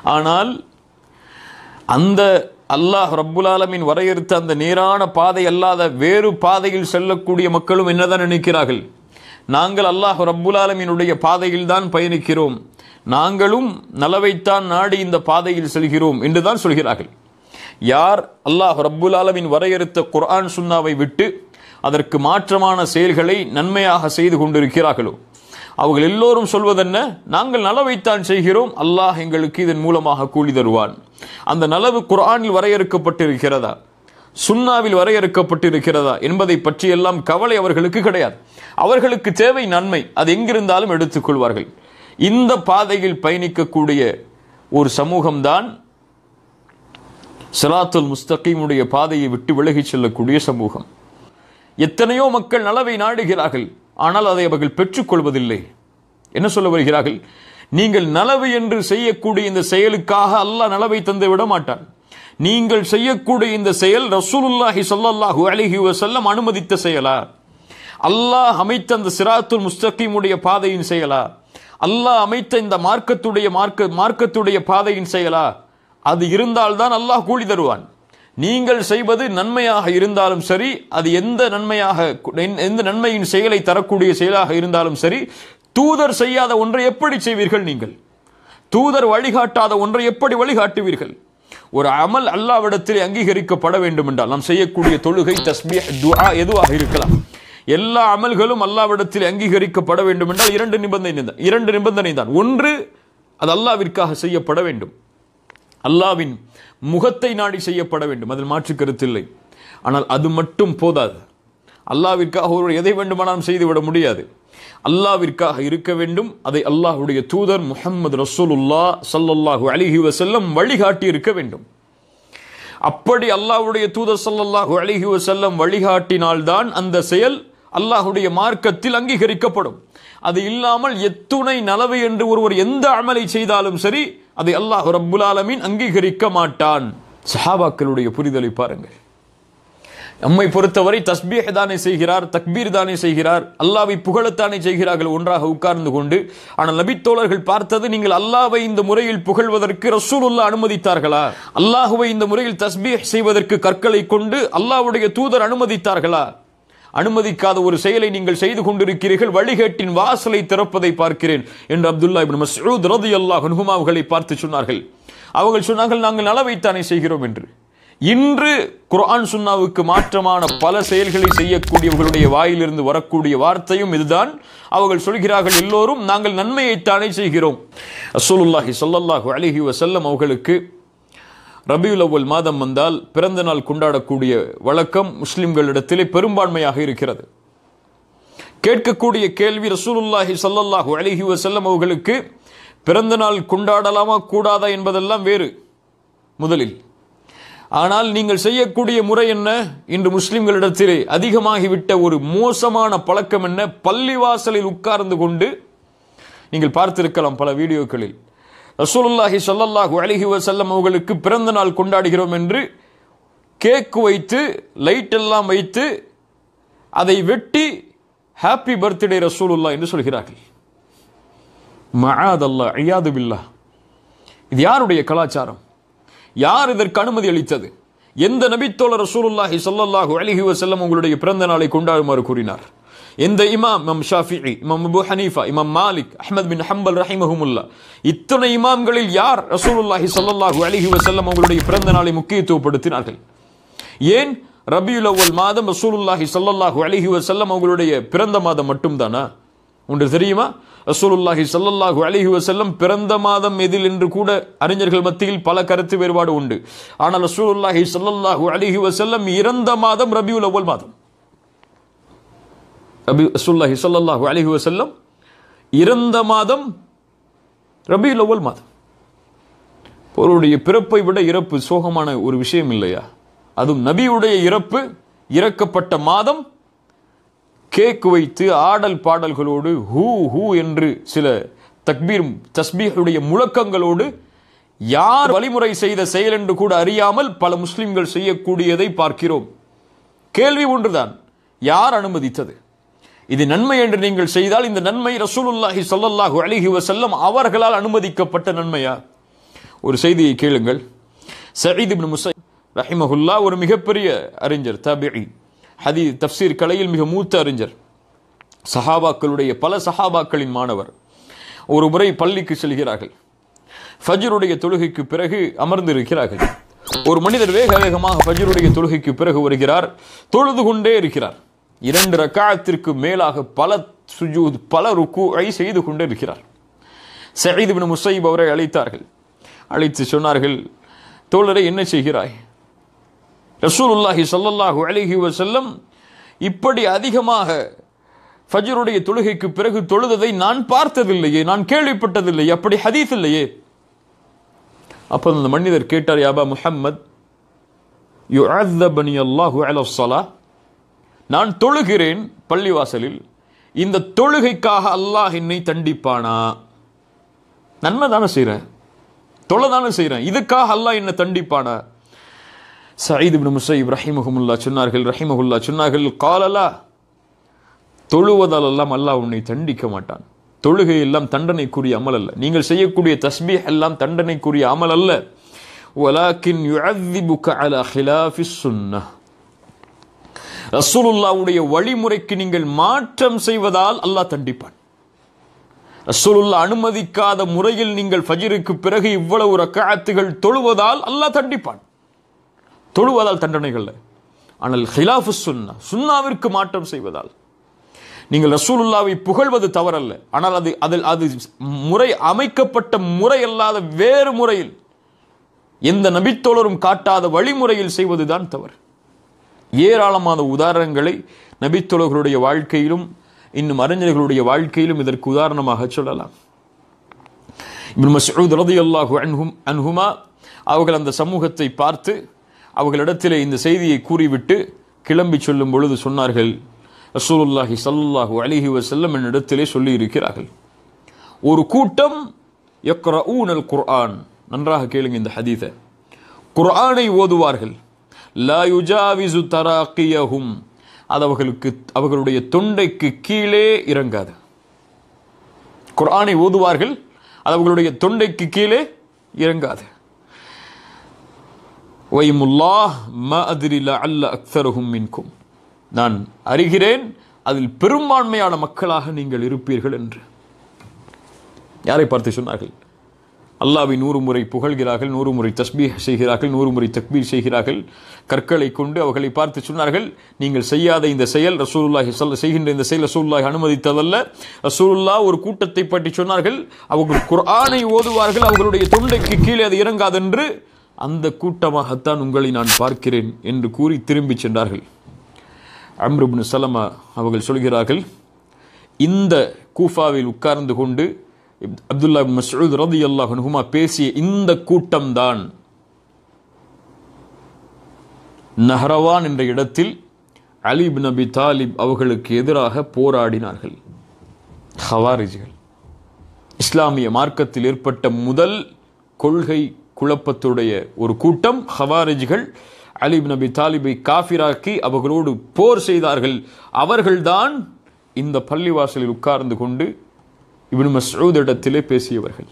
ஆனால் அந்த அல்லாஹ் ரப்புல் ஆலமீன் வரையறுத்த அந்த நேரான பாதை அல்லாத வேறு பாதையில் செல்லக்கூடிய மக்களும் என்னதான் நினைக்கிறார்கள் நாங்கள் அல்லாஹ் ரப்புல் ஆலமீனுடைய பாதையில் தான் பயணிக்கிறோம் நாங்களும் நலவைத்தான் நாடி இந்த பாதையில் செல்கிறோம் என்றுதான் சொல்கிறார்கள் யார் அல்லாஹ் ரப்புல் ஆலமீன் வரையறுத்த குர்ஆன் சுன்னாவை விட்டு அதற்கு மாற்றமான செயல்களை நன்மையாக செய்து கொண்டிருக்கிறார்களோ அவர்கள் எல்லோரும் சொல்வதென்ன நாங்கள் நலவைத்தான் செய்கிறோம் அல்லாஹ் எங்களுக்கு இதன் மூலமாக கூலி தருவான் அந்த நலவு குர்ஆனில் வரையறுக்கப்பட்டிருக்கிறதா சுன்னாவில் வரையறுக்கப்பட்டிருக்கிறதா என்பதை பற்றியெல்லாம் கவலை அவர்களுக்கு கிடையாது அவர்களுக்கு தேவை நன்மை அது எங்கிருந்தாலும் எடுத்துக்கொள்வார்கள் இந்த பாதையில் பயணிக்கக்கூடிய ஒரு சமூகம்தான் சிராத்துல் முஸ்தகீமுடைய பாதையை விட்டு விலகிச் செல்லக்கூடிய சமூகம் எத்தனையோ மக்கள் நலவை நாடுகிறார்கள் ஆனால் அதை அவர்கள் பெற்றுக்கொள்வதில்லை என்ன சொல்ல வருகிறார்கள் நீங்கள் நலவு என்று செய்யக்கூடிய இந்த செயலுக்காக அல்லாஹ் நலவை தந்து விட மாட்டான் நீங்கள் செய்யக்கூடிய இந்த செயல் ரசூலுல்லாஹி ஸல்லல்லாஹு அலைஹி வஸல்லம் அனுமதித்த செயலா அல்லாஹ் அமைத்த அந்த சிராத்துல் முஸ்தகீமுடைய பாதையின் செயலா அல்லாஹ் அமைத்த இந்த மார்க்கத்துடைய மார்க்க மார்க்கத்துடைய பாதையின் செயலா அது இருந்தால்தான் அல்லாஹ் கூலி தருவான் நீங்கள் செய்வது நன்மையாக இருந்தாலும் சரி அது எந்த நன்மையாக எந்த நன்மையின் செயலை தரக்கூடிய செயலாக இருந்தாலும் சரி தூதர் செய்யாத ஒன்றை எப்படி செய்வீர்கள் நீங்கள் தூதர் வழிகாட்டாத ஒன்றை எப்படி வழிகாட்டுவீர்கள் ஒரு அமல் அல்லாவிடத்தில் அங்கீகரிக்கப்பட வேண்டும் என்றால் நாம் செய்யக்கூடிய தொழுகை தஸ்பீஹ் துஆ எதுவாக இருக்கலாம் எல்லா அமல்களும் அல்லாவிடத்தில் அங்கீகரிக்கப்பட வேண்டும் என்றால் இரண்டு நிபந்தனை தான் இரண்டு நிபந்தனை தான் ஒன்று அது அல்லாவிற்காக செய்யப்பட வேண்டும் அல்லாவின் முகத்தை நாடி செய்யப்பட வேண்டும் அதில் மாற்று கருத்தில்லை ஆனால் அது மட்டும் போதாது அல்லாவிற்காக ஒருவர் எதை வேண்டுமானாலும் செய்துவிட முடியாது அல்லாவிற்காக இருக்க வேண்டும் அதை அல்லாஹ்வுடைய தூதர் முஹம்மது ரசூலுல்லா ஸல்லல்லாஹு அலைஹி வஸல்லம் வழிகாட்டி இருக்க வேண்டும் அப்படி அல்லாஹ்வுடைய தூதர் ஸல்லல்லாஹு அலைஹி வஸல்லம் வழிகாட்டினால்தான் அந்த செயல் அல்லாஹ்வுடைய மார்க்கத்தில் அங்கீகரிக்கப்படும் அது இல்லாமல் எத்துணை நலவு என்று ஒருவர் எந்த அமலை செய்தாலும் சரி அதை அல்லாஹ் ரப்புல் ஆலமீன் அங்கீகரிக்க மாட்டான் சஹாபாக்களுடைய புரிதலை பாருங்கள் நம்மை பொறுத்தவரை தஸ்பீஹ் தானே செய்கிறார் தக்பீர் தானே செய்கிறார் அல்லாவை புகழத்தானே செய்கிறார்கள் ஒன்றாக உட்கார்ந்து கொண்டு ஆனால் நபித்தோழர்கள் பார்த்தது நீங்கள் அல்லாவை இந்த முறையில் புகழ்வதற்கு ரசூலுல்லா அனுமதித்தார்களா அல்லாஹுவை இந்த முறையில் தஸ்பீஹ் செய்வதற்கு கற்களை கொண்டு அல்லாஹ்வுடைய தூதர் அனுமதித்தார்களா அனுமதிக்காத ஒரு செயலை நீங்கள் செய்து கொண்டிருக்கிறீர்கள் வழிகேட்டின் வாசலை திறப்பதை பார்க்கிறேன் என்று அப்துல்லா இப்னு மஸ்ஊத் ரலியல்லாஹு அன்ஹு அவர்களை பார்த்து சொன்னார்கள் அவர்கள் சொன்னார்கள் நாங்கள் நலவைத்தானே செய்கிறோம் என்று இன்று குர்ஆன் சுன்னாவுக்கு மாற்றமான பல செயல்களை செய்யக்கூடியவர்களுடைய வாயிலிருந்து வரக்கூடிய வார்த்தையும் இதுதான் அவர்கள் சொல்கிறார்கள் எல்லோரும் நாங்கள் நன்மையைத்தானே செய்கிறோம் ரசூலுல்லாஹி ஸல்லல்லாஹு அலைஹி வஸல்லம் அவர்களுக்கு ரபியுல் அவ்வல் மாதம் வந்தால் பிறந்த நாள் கொண்டாடக்கூடிய வழக்கம் முஸ்லிம்களிடத்திலே பெரும்பான்மையாக இருக்கிறது கேட்கக்கூடிய கேள்வி ரசூலுல்லாஹி ஸல்லல்லாஹு அலைஹி வஸல்லம் அவர்களுக்கு பிறந்த நாள் கொண்டாடலாமா கூடாதா என்பதெல்லாம் வேறு முதலில் ஆனால் நீங்கள் செய்யக்கூடிய முறை என்ன இன்று முஸ்லிம்களிடத்திலே அதிகமாகிவிட்ட ஒரு மோசமான பழக்கம் என்ன பள்ளிவாசலில் உட்கார்ந்து கொண்டு நீங்கள் பார்த்திருக்கலாம் பல வீடியோக்களில் ரசூலுல்லாஹி ஸல்லல்லாஹு அலைஹி வஸல்லம் அவர்களுக்கு பிறந்த நாள் கொண்டாடுகிறோம் என்று கேக் வைத்து லைட் எல்லாம் வைத்து அதை வெட்டி ஹாப்பி பர்த்டே ரசூலுல்லா என்று சொல்கிறார்கள் மஆத் அல்லாஹ் ஐயாது பில்லாஹ் இது யாருடைய கலாச்சாரம் யார் இதற்கு அனுமதி அளித்தது எந்த நபித்தோழர் ரசூலுல்லாஹி ஸல்லல்லாஹு அலைஹி வஸல்லம் உங்களுடைய பிறந்த நாளை கொண்டாடுமாறு கூறினார் எந்த இமாம் இமாம் ஷாஃபிஇ இமாம் அபு ஹனீஃபா இமாம் மாலிக் அஹ்மத் பின் ஹம்பல் ரஹிமஹுமுல்லா இத்தனை இமாம்களில் யார் ரசூலுல்லாஹி ஸல்லல்லாஹு அலைஹி வஸல்லம் உங்களுடைய பிறந்த நாளை முக்கியத்துவப்படுத்தினார்கள் ஏன் ரபியுல் அவ்வல் மாதம் ரசூலுல்லாஹி ஸல்லல்லாஹு அலைஹி வஸல்லம் அவங்களுடைய பிறந்த மாதம் மட்டும்தானா ஒன்று தெரியுமா ரசூலுல்லாஹி ஸல்லல்லாஹு அலைஹி வஸல்லம் பிறந்த மாதம் எதில் என்று கூட அறிஞர்கள் மத்தியில் பல கருத்து வேறுபாடு உண்டு ஆனால் ரசூலுல்லாஹி ஸல்லல்லாஹு அலைஹி வஸல்லம் இறந்த மாதம் ரபியுல் அவ்வல் மாதம் ரபி ரசூலுல்லாஹி ஸல்லல்லாஹு அலைஹி வஸல்லம் இறந்த மாதம் ரபியுல் அவ்வல் மாதம் ஒருவருடைய பிறப்பை விட இறப்பு சோகமான ஒரு விஷயம் இல்லையா அதுவும் நபியுடைய இறப்பு இறக்கப்பட்ட மாதம் கேக் வைத்து ஆடல் பாடல்களோடு ஹூ ஹூ என்று சில தக்பீர் தஸ்பீஹுடைய முழக்கங்களோடு யார் வழிமுறை செய்த செயல் என்று கூட அறியாமல் பல முஸ்லிம்கள் செய்யக்கூடியதை பார்க்கிறோம் கேள்வி ஒன்றுதான் யார் அனுமதித்தது இது நன்மை என்று நீங்கள் செய்தால் இந்த நன்மை ரசூலுல்லாஹி ஸல்லல்லாஹு அலைஹி வஸல்லம் அவர்களால் அனுமதிக்கப்பட்ட நன்மையா ஒரு செய்தியை கேளுங்கள் சயீத் இப்னு முசை ரஹிமஹுல்லா ஒரு மிகப்பெரிய அறிஞர் தபிஇ ஹதி தப்சீர் கலையில் மிக மூத்த அறிஞர் சஹாபாக்களுடைய பல சஹாபாக்களின் மாணவர் ஒரு முறை பள்ளிக்கு செல்கிறார்கள் ஃபஜ்ருடைய தொழுகைக்கு பிறகு அமர்ந்திருக்கிறார்கள் ஒரு மனிதர் வேக வேகமாக ஃபஜ்ருடைய தொழுகைக்கு பிறகு வருகிறார் தொழுது கொண்டே இருக்கிறார் இரண்டு ரக்காயத்திற்கு மேலாக பல சுஜூத் பல ருக்குஐ செய்து கொண்டே இருக்கிறார் சயீத் பின் முசைப் அவரை அழைத்தார்கள் அழைத்து சொன்னார்கள் தோழரை என்ன செய்கிறாய் ரசூலுல்லாஹி ஸல்லல்லாஹு அலைஹி வஸல்லம் இப்படி அதிகமாக ஃபஜ்ருடைய தொழுகைக்கு பிறகு தொழுததை நான் பார்த்ததில்லையே நான் கேள்விப்பட்டதில்லையே அப்படி ஹதீஸ் இல்லையே அப்போ அந்த மனிதர் கேட்டார் யாபா முஹம்மத் யுஅzzabani அல்லாஹு அலா ஸலா நான் தொழுகிறேன் பள்ளிவாசலில் இந்த தொழுகைக்காக அல்லாஹ் என்னை தண்டிப்பானா நன்மை தானே செய்கிறேன் தொலை தானே செய்கிறேன் இதுக்காக அல்லாஹ் என்ன தண்டிப்பானா சயீத் இப்னு முசைப் ரஹிமஹுமுல்லா சொன்னார்கள் ரஹிமஹுல்லா சொன்னார்கள் காலலா தொழுவதால் எல்லாம் அல்லாஹ் உன்னை தண்டிக்க மாட்டான் தொழுகை எல்லாம் தண்டனைக்குரிய அமல் அல்ல நீங்கள் செய்யக்கூடிய தஸ்பீஹ் எல்லாம் தண்டனைக்குரிய அமல் அல்ல வலாக்கின் யுஅذிபுக அலா ஹிலாஃபி சுன்னஹ் ரசூலுல்லாவுடைய வழிமுறைக்கு நீங்கள் மாற்றம் செய்வதால் அல்லாஹ் தண்டிப்பான் ரசூலுல்லா அனுமதிக்காத முறையில் நீங்கள் ஃபஜ்ருக்கு பிறகு இவ்வளவு ரக்காத்துகள் தொழுவதால் அல்லாஹ் தண்டிப்பான் தொழுவதால் தண்டனைகள் ஆனால் ஹிலாஃபு சுன்னா சுன்னாவிற்கு மாற்றம் செய்வதால் நீங்கள் ரசூலுல்லாவை புகழ்வது தவறல்ல ஆனால் அது அதில் அது முறை அமைக்கப்பட்ட முறை அல்லாத வேறு முறையில் எந்த நபித்தோழரும் காட்டாத வழிமுறையில் செய்வதுதான் தவறு ஏராளமான உதாரணங்களை நபித்தோழர்களுடைய வாழ்க்கையிலும் இன்னும் அறிஞர்களுடைய வாழ்க்கையிலும் இதற்கு உதாரணமாக சொல்லலாம் இப்னு மஸ்ஊத் ரலியல்லாஹு அன்ஹும் அன்ஹுமா அவர்கள் அந்த சமூகத்தை பார்த்து அவர்களிடத்திலே இந்த செய்தியை கூறிவிட்டு கிளம்பி சொல்லும் பொழுது சொன்னார்கள் ரசூலுல்லாஹி ஸல்லல்லாஹு அலைஹி வஸல்லம் என்னிடத்திலே சொல்லி இருக்கிறார்கள் ஒரு கூட்டம் யக்ரஊனல் குர்ஆன் நன்றாக கேளுங்க இந்த ஹதீஸை குர்ஆனை ஓதுவார்கள் லா யுஜாவிசு தராக்கியஹும் அது அவர்களுக்கு அவர்களுடைய தொண்டைக்கு கீழே இறங்காது குர்ஆனை ஓதுவார்கள் அது அவர்களுடைய தொண்டைக்கு கீழே இறங்காது வைமுல்லாஹ் ம அதிரி அல்ல அக்தருகும் மின்கும் நான் அறிகிறேன் அதில் பெரும்பான்மையான மக்களாக நீங்கள் இருப்பீர்கள் என்று யாரை பார்த்து சொன்னார்கள் அல்லாவை நூறு முறை புகழ்கிறார்கள் நூறு முறை தஸ்பீஹ் செய்கிறார்கள் நூறு முறை தக்பீர் செய்கிறார்கள் கற்களை கொண்டு அவர்களை பார்த்து சொன்னார்கள் நீங்கள் செய்யாத இந்த செயல் ரசூலுல்லாஹி சொல்ல செய்கின்ற இந்த செயல் ரசூலுல்லாஹி அனுமதித்ததல்ல ரசூலுல்லா ஒரு கூட்டத்தை பற்றி சொன்னார்கள் அவர்கள் குர்ஆனை ஓதுவார்கள் அவர்களுடைய தொண்டைக்கு கீழே அது இறங்காதென்று அந்த கூட்டமாகத்தான் உங்களை நான் பார்க்கிறேன் என்று கூறி திரும்பி சென்றார்கள் அம்ருப்னு சலமா அவர்கள் சொல்கிறார்கள் இந்த கூஃபாவில் உட்கார்ந்து கொண்டு அப்துல்லா மசூத் ரதி அல்லாஹுமா பேசிய இந்த கூட்டம்தான் நஹரவான் என்ற இடத்தில் அலிப் நபி தாலிப் அவர்களுக்கு எதிராக போராடினார்கள் ஹவாரிஜிகள் இஸ்லாமிய மார்க்கத்தில் ஏற்பட்ட முதல் கொள்கை குழப்பத்துடைய ஒரு கூட்டம் ஹவாரிஜிகள் அலிப் நபி தாலிபை காஃபிராக்கி அவர்களோடு போர் செய்தார்கள் அவர்கள்தான் இந்த பள்ளிவாசலில் உட்கார்ந்து கொண்டு இப்னு மஸ்ஊத் இடத்திலே பேசியவர்கள்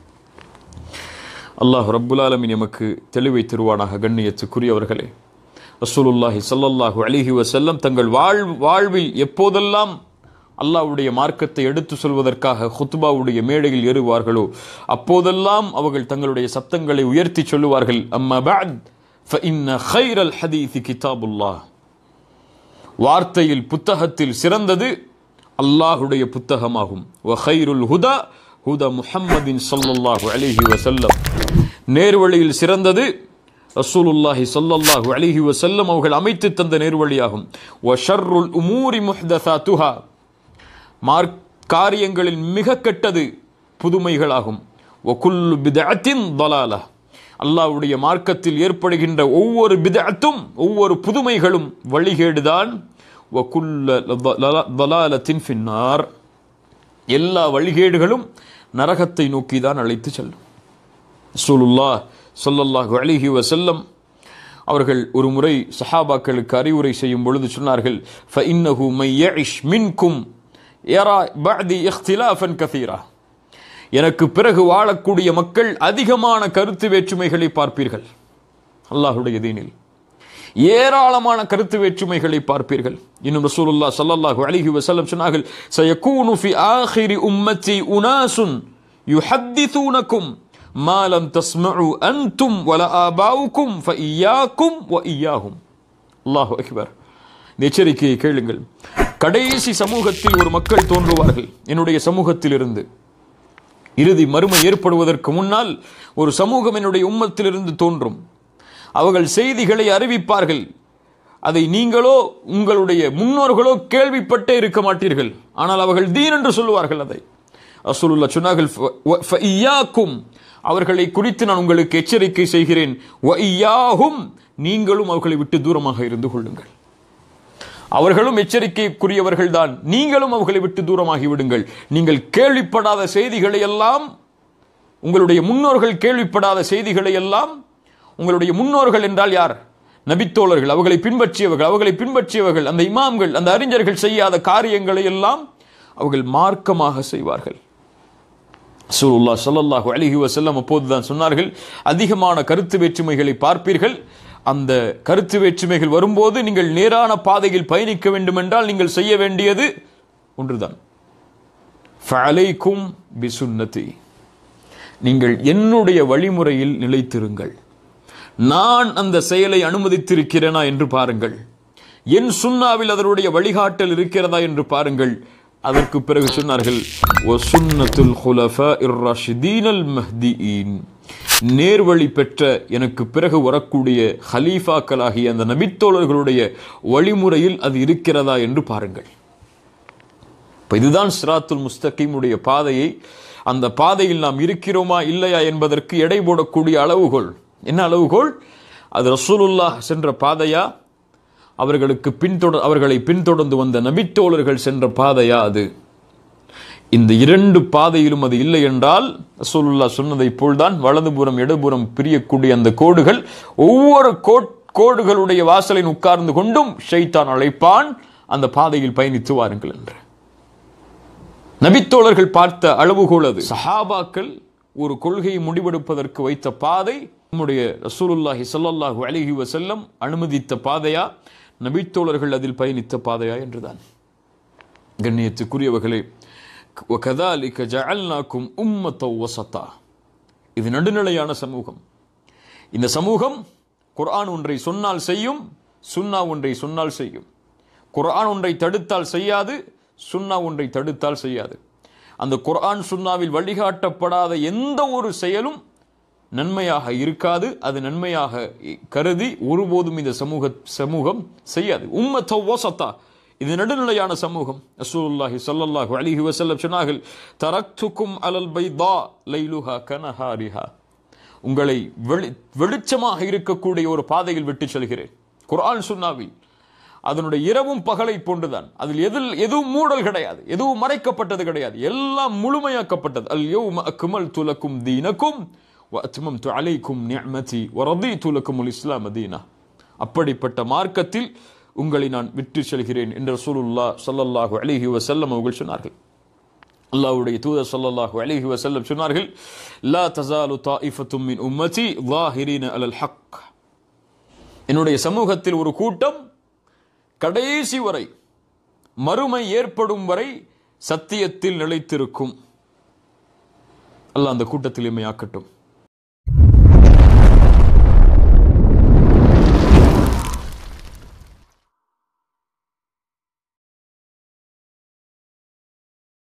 அல்லாஹ் ரப்புல் ஆலமின் எமக்கு தெளிவை தருவானாக கண்ணியத்துக்குரியவர்களே ரசூலுல்லாஹி ஸல்லல்லாஹு அலைஹி வஸல்லம் தங்கள் வாழ் வாழ்வில் எப்போதெல்லாம் அல்லாஹ்வுடைய மார்க்கத்தை எடுத்து சொல்வதற்காக ஹுத்பாவுடைய மேடையில் ஏறுவார்களோ அப்போதெல்லாம் அவர்கள் தங்களுடைய சப்தங்களை உயர்த்தி சொல்லுவார்கள் அம்மா பஅத் فإن خير الحديث كتاب الله வார்த்தையில் புத்தகத்தில் சிறந்தது அல்லாஹுடைய புத்தகமாகும் வஹைருல் ஹுதா ஹுதா முஹம்மதின் ஸல்லல்லாஹு அலைஹி வஸல்லம் நேர்வழியில் சிறந்தது ரசூலுல்லாஹி ஸல்லல்லாஹு அலைஹி வஸல்லம் அவர்கள் அமைத்து தந்த நேர்வழியாகும் வஷர்ருல் உமூரி முஹ்தஸாத்துஹா மார்க் காரியங்களில் மிக கெட்டது புதுமைகளாகும் வகுல்லு பிதஅத்தின் தலாலா அல்லாஹ்வுடைய மார்க்கத்தில் ஏற்படுகின்ற ஒவ்வொரு பிதஅத்தும் ஒவ்வொரு புதுமைகளும் வழிகேடுதான் வகுல்லத்தின் ஃபின்னார் எல்லா வழிகேடுகளும் நரகத்தை நோக்கி தான் அழைத்து செல்லும் சூலுல்லா சொல்லல்லாஹு அலிஹி வசல்லம் அவர்கள் ஒரு முறை சஹாபாக்களுக்கு அறிவுரை செய்யும் பொழுது சொன்னார்கள் فَإِنَّهُ مَن يَعِشْ مِنْكُمْ يَرَى بَعْدِي اخْتِلَافًا كَثِيرًا எனக்கு பிறகு வாழக்கூடிய மக்கள் அதிகமான கருத்து வேற்றுமைகளை பார்ப்பீர்கள் அல்லாஹுடைய தீனில் ஏராளமான கருத்து வேற்றுமைகளை பார்ப்பீர்கள் இன்னும் ரசூலுல்லாஹ் ஸல்லல்லாஹு அலைஹி வஸல்லம் சொன்னார்கள் சயகூனு ஃபி ஆகிரி உம்மத்தி உனாசுன் யுஹத்திஸூனக்கும் மா லம் தஸ்மஉ அன்தும் வல ஆபாவுக்கும் ஃபஇய்யாக்கும் வ இய்யாஹும் அல்லாஹு அக்பர் இந்த எச்சரிக்கையை கேளுங்கள் கடைசி சமூகத்தில் ஒரு மக்கள் தோன்றுவார்கள் என்னுடைய சமூகத்திலிருந்து இறுதி மறுமை ஏற்படுவதற்கு முன்னால் ஒரு சமூகம் என்னுடைய உம்மத்திலிருந்து தோன்றும் அவர்கள் செய்திகளை அறிவிப்பார்கள் அதை நீங்களோ உங்களுடைய முன்னோர்களோ கேள்விப்பட்டே இருக்க மாட்டீர்கள் ஆனால் அவர்கள் தீன் என்று சொல்லுவார்கள் அதை ரசூலுல்லாஹ் சொன்னார்கள் "ஃப- வ- ஃபஇய்யாக்கும்." அவர்களை குறித்து நான் உங்களுக்கு எச்சரிக்கை செய்கிறேன் "வஇய்யாஹும்." நீங்களும் அவர்களை விட்டு தூரமாக இருந்து கொள்ளுங்கள் அவர்களும் எச்சரிக்கைக்குரியவர்கள் தான் நீங்களும் அவர்களை விட்டு தூரமாகி விடுங்கள் நீங்கள் கேள்விப்படாத செய்திகளை எல்லாம் உங்களுடைய முன்னோர்கள் கேள்விப்படாத செய்திகளை எல்லாம் உங்களுடைய முன்னோர்கள் என்றால் யார் நபித்தோழர்கள் அவர்களை பின்பற்றியவர்கள் அவர்களை பின்பற்றியவர்கள் அந்த இமாம்கள் அந்த அறிஞர்கள் செய்யாத காரியங்களை எல்லாம் அவர்கள் மார்க்கமாக செய்வார்கள் ரசூலுல்லா ஸல்லல்லாஹு அலைஹி வஸல்லம் அப்போதுதான் சொன்னார்கள் அதிகமான கருத்து வேற்றுமைகளை பார்ப்பீர்கள் அந்த கருத்து வேற்றுமைகள் வரும்போது நீங்கள் நேரான பாதையில் பயணிக்க வேண்டுமென்றால் நீங்கள் செய்ய வேண்டியது ஒன்றுதான் ஃபஅலைக்கும் பிசுன்னதி நீங்கள் என்னுடைய வழிமுறையில் நிலைத்திருங்கள் நான் அந்த செயலை அனுமதித்திருக்கிறேனா என்று பாருங்கள் என் சுன்னாவில் அதனுடைய வழிகாட்டல் இருக்கிறதா என்று பாருங்கள் அதற்கு பிறகு சொன்னார்கள் "வசுன்னத்துல் ஹுலஃபாஇர் ராஷிதீனல் மஹ்தியீன்." நேர்வழி பெற்ற எனக்கு பிறகு வரக்கூடிய ஹலீஃபாக்களாகிய அந்த நபித்தோழர்களுடைய வழிமுறையில் அது இருக்கிறதா என்று பாருங்கள் இப்ப இதுதான் சிராத்துல் முஸ்தகீமுடைய பாதையை அந்த பாதையில் நாம் இருக்கிறோமா இல்லையா என்பதற்கு எடை போடக்கூடிய அளவுகோல் என்ன அளவுகோல் அது ரசூலுல்லாஹ் சென்ற பாதையா அவர்களுக்கு பின்தொடர் அவர்களை பின்தொடர்ந்து வந்த நபித்தோழர்கள் சென்ற பாதையா அது இந்த இரண்டு பாதையிலும் அது இல்லை என்றால் ரசூலுல்லாஹ் சொன்னதைப் போல்தான் வலதுபுறம் இடதுபுறம் பிரியக்கூடிய அந்த கோடுகள் ஒவ்வொரு கோட் கோடுகளுடைய வாசலில் உட்கார்ந்து கொண்டும் ஷைத்தான் அழைப்பான் அந்த பாதையில் பயணித்து வாருங்கள் என்று நபித்தோழர்கள் பார்த்த அளவுகோல் அது சஹாபாக்கள் ஒரு கொள்கையை முடிவெடுப்பதற்கு வைத்த பாதை நம்முடைய ரசூலுல்லாஹி ஸல்லல்லாஹு அலைஹி வஸல்லம் அனுமதித்த பாதையா நபித்தோழர்கள் அதில் பயணித்த பாதையா என்றுதான் கண்ணியத்துக்குரியவர்களே وَكَذَلِكَ جَعَلْنَاكُمْ أُمَّةً وَسَطًا இது நடுநிலையான சமூகம் இந்த சமூகம் குர்ஆன் ஒன்றை சொன்னால் செய்யும் சுன்னா ஒன்றை சொன்னால் செய்யும் குர்ஆன் ஒன்றை தடுத்தால் செய்யாது சுன்னா ஒன்றை தடுத்தால் செய்யாது அந்த குர்ஆன் சுன்னாவில் வழிகாட்டப்படாத எந்த ஒரு செயலும் நன்மையாக இருக்காது அது நன்மையாக கருதி ஒருபோதும் இந்த சமூக சமூகம் செய்யாது உம்மத்த ஓசத்தா இது நடுநிலையான சமூகம் ரசூலுல்லாஹி ஸல்லல்லாஹு அலைஹி வஸல்லம் சொன்னார்கள் தரக்துக்கும் அலல் பைதா லைலுஹா கனஹாரிஹா உங்களை வெளி வெளிச்சமாக இருக்கக்கூடிய ஒரு பாதையில் விட்டு செல்கிறேன் குர்ஆன் சுன்னாவில் அதனுடைய இரவும் பகலை போன்றுதான் அதில் எதில் எதுவும் மூடல் கிடையாது எதுவும் மறைக்கப்பட்டது கிடையாது எல்லாம் முழுமையாக்கப்பட்டது அல் யௌம அக்மல் துலக்கும் தீனக்கும் வஅத்மம்து அலைக்கும் நிஅமதி வரதீது லக்குமுல் இஸ்லாம் தீனா அப்படிப்பட்ட மார்க்கத்தில் உங்களை நான் விட்டு செல்கிறேன் என்று ரசூலுல்லாஹ் ஸல்லல்லாஹு அலைஹி வஸல்லம் அவர்கள் சொன்னார்கள் அல்லாஹ்வுடைய தூதர் ஸல்லல்லாஹு அலைஹி வஸல்லம் சொன்னார்கள் லா தஸாலு தாயிஃபத்தும் மின் உம்மதி ظاهرين அலல் ஹக் என்னுடைய சமூகத்தில் ஒரு கூட்டம் கடைசி வரை மறுமை ஏற்படும் வரை சத்தியத்தில் நிலைத்திருக்கும் அல்லாஹ் அந்த கூட்டத்தில் எம்மை ஆக்கட்டும்